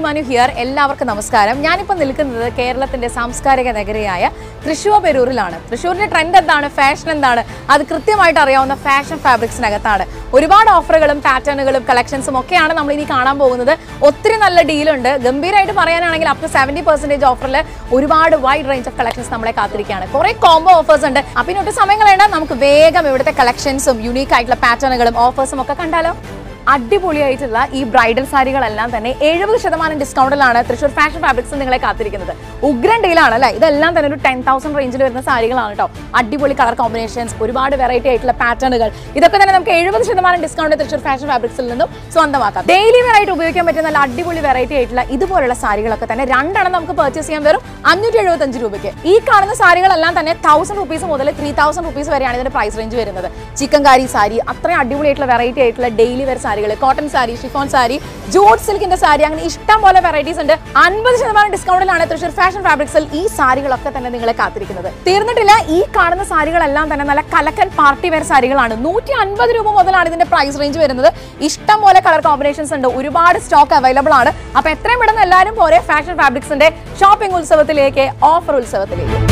Manu here എല്ലാവർക്കും നമസ്കാരം ഞാനിപ്പോൾ നിൽക്കുന്നത് കേരളത്തിന്റെ സാംസ്കാരിക നഗരിയായ തൃശ്ശൂർ പെരൂരിലാണ് തൃശ്ശൂരിന്റെ ട്രെൻഡ് എന്താണ് ഫാഷൻ എന്താണ് അത് കൃത്യമായിട്ട് അറിയാവുന്ന ഫാഷൻ ഫാബ്രിക്സിനകത്താണ് ഒരുപാട് ഓഫറുകളും പാറ്റേണുകളും കളക്ഷൻസും ഒക്കെയാണ് നമ്മൾ ഇനി കാണാൻ പോകുന്നത് ഒത്തിരി നല്ല ഡീലുണ്ട് ഗംഭീരമായിട്ട് പറയാനാണെങ്കിൽ അപ് ടു സെവൻറ്റി പെർസെൻറ്റേജ് ഓഫറിൽ ഒരുപാട് വൈഡ് റേഞ്ച് ഓഫ് കളക്ഷൻസ് നമ്മളെ കാത്തിരിക്കുകയാണ് കുറെ കോംബോ ഓഫേഴ്സ് ഉണ്ട് അപ്പം ഇനി ഒട്ടും സമയം കളയണ്ട നമുക്ക് വേഗം ഇവിടുത്തെ കളക്ഷൻസും യുണീക്ക് ആയിട്ടുള്ള പാറ്റേണുകളും ഓഫേഴ്സും ഒക്കെ കണ്ടാലോ അടിപൊളിയായിട്ടുള്ള ഈ ബ്രൈഡൽ സാരികളെല്ലാം തന്നെ എഴുപത് ശതമാനം ഡിസ്കൗണ്ടിലാണ് തൃശ്ശൂർ ഫാഷൻ ഫാബ്രിക്സ് നിങ്ങളെ കാത്തിരിക്കുന്നത് ഉഗ്രൻ ഡീലാണ് അല്ലേ ഇതെല്ലാം തന്നെ ഒരു ടെൻ തൗസൻഡ് റേഞ്ചിൽ വരുന്ന സാരികളാണ് കേട്ടോ അടിപൊളി കളർ കോമ്പിനേഷൻസ് ഒരുപാട് വെറൈറ്റി ആയിട്ടുള്ള പാറ്റേണുകൾ ഇതൊക്കെ തന്നെ നമുക്ക് എഴുപത് ശതമാനം ഡിസ്കൗണ്ട് തൃശ്ശൂർ ഫാഷൻ ഫാബ്രിക്സിൽ നിന്നും സ്വന്തമാക്കാം ഡെയിലി വെയർ ആയിട്ട് ഉപയോഗിക്കാൻ പറ്റുന്ന നല്ല അടിപൊളി വെറൈറ്റി ആയിട്ടുള്ള ഇതുപോലുള്ള സാരികളൊക്കെ തന്നെ രണ്ടെണ്ണം നമുക്ക് പർച്ചേസ് ചെയ്യാൻ വരും അഞ്ഞൂറ്റി എഴുപത്തഞ്ച് രൂപയ്ക്ക് ഈ കാണുന്ന സാരികളെല്ലാം തന്നെ തൗസൻഡ് റുപ്പീസ് മുതൽ ത്രീ തൗസൻഡ് റുപ്പീസ് വരെയാണ് ഇതിന്റെ പ്രൈസ് റേഞ്ച് വരുന്നത് ചിക്കൻ കാരി സാരി അത്രയും അടിപൊളിയായിട്ടുള്ള വെറൈറ്റി ആയിട്ടുള്ള ഡെയിലി വെയർ സാരികൾ കോട്ടൺ സാരി ഷിഫോൺ സാരി ജോഡ് സിൽക്കിന്റെ സാരി അങ്ങനെ ഇഷ്ടം പോലെ വെറൈറ്റീസ് ഉണ്ട് അൻപത് ശതമാനം ഡിസ്കൗണ്ടിലാണ് തൃശ്ശൂർ ഫാഷൻ ഫാബ്രിക്സിൽ ഈ സാരികളൊക്കെ തന്നെ നിങ്ങളെ കാത്തിരിക്കുന്നത് തീർന്നിട്ടില്ല ഈ കാണുന്ന സാരികളെല്ലാം തന്നെ നല്ല കലക്കൻ പാർട്ടി വെയർ സാരികളാണ് നൂറ്റി അൻപത് രൂപ മുതലാണ് ഇതിന്റെ പ്രൈസ് റേഞ്ച് വരുന്നത് ഇഷ്ടം പോലെ കളർ കോമ്പിനേഷൻസ് ഉണ്ട് ഒരുപാട് സ്റ്റോക്ക് അവൈലബിൾ ആണ് അപ്പൊ എത്രയും പെട്ടെന്ന് എല്ലാവരും പോരെ ഫാഷൻ ഫാബ്രിക്സിന്റെ ഷോപ്പിംഗ് ഉത്സവത്തിലേക്ക് ഓഫർ ഉത്സവത്തിലേക്ക്